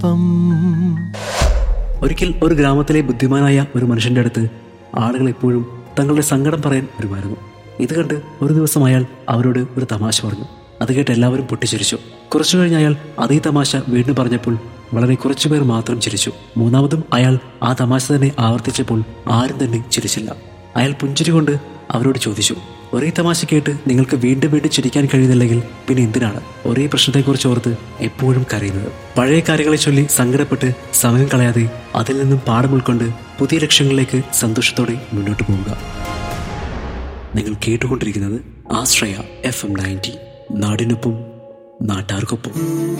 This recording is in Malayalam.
ഒപ്പം ഒരിക്കൽ ഒരു ഗ്രാമത്തിലെ ബുദ്ധിമാനായ ഒരു മനുഷ്യന്റെ അടുത്ത് ആളുകൾ എപ്പോഴും തങ്ങളുടെ സങ്കടം പറയാൻ വരുമായിരുന്നു ഇത് കണ്ട് ഒരു ദിവസം അയാൾ അവരോട് ഒരു തമാശ പറഞ്ഞു അത് കേട്ട് എല്ലാവരും പൊട്ടിച്ചിരിച്ചു കുറച്ചു കഴിഞ്ഞ് അയാൾ അതേ തമാശ വീണ്ടും പറഞ്ഞപ്പോൾ വളരെ കുറച്ചുപേർ മാത്രം ചിരിച്ചു മൂന്നാമതും അയാൾ ആ തമാശ തന്നെ ആവർത്തിച്ചപ്പോൾ ആരും തന്നെ ചിരിച്ചില്ല അയാൾ പുഞ്ചിരി കൊണ്ട് അവരോട് ചോദിച്ചു ഒരേ തമാശ കേട്ട് നിങ്ങൾക്ക് വീണ്ടും വീണ്ടും ചിരിക്കാൻ കഴിയുന്നില്ലെങ്കിൽ പിന്നെ എന്തിനാണ് ഒരേ പ്രശ്നത്തെക്കുറിച്ച് ഓർത്ത് എപ്പോഴും കരയുന്നത് പഴയ കാര്യങ്ങളെ ചൊല്ലി സങ്കടപ്പെട്ട് സമയം കളയാതെ അതിൽ നിന്നും പാഠം ഉൾക്കൊണ്ട് പുതിയ ലക്ഷ്യങ്ങളിലേക്ക് സന്തോഷത്തോടെ മുന്നോട്ട് പോവുക നിങ്ങൾ കേട്ടുകൊണ്ടിരിക്കുന്നത് ആശ്രയ എഫ് എം നയൻറ്റി നാടിനൊപ്പം നാട്ടാർക്കൊപ്പം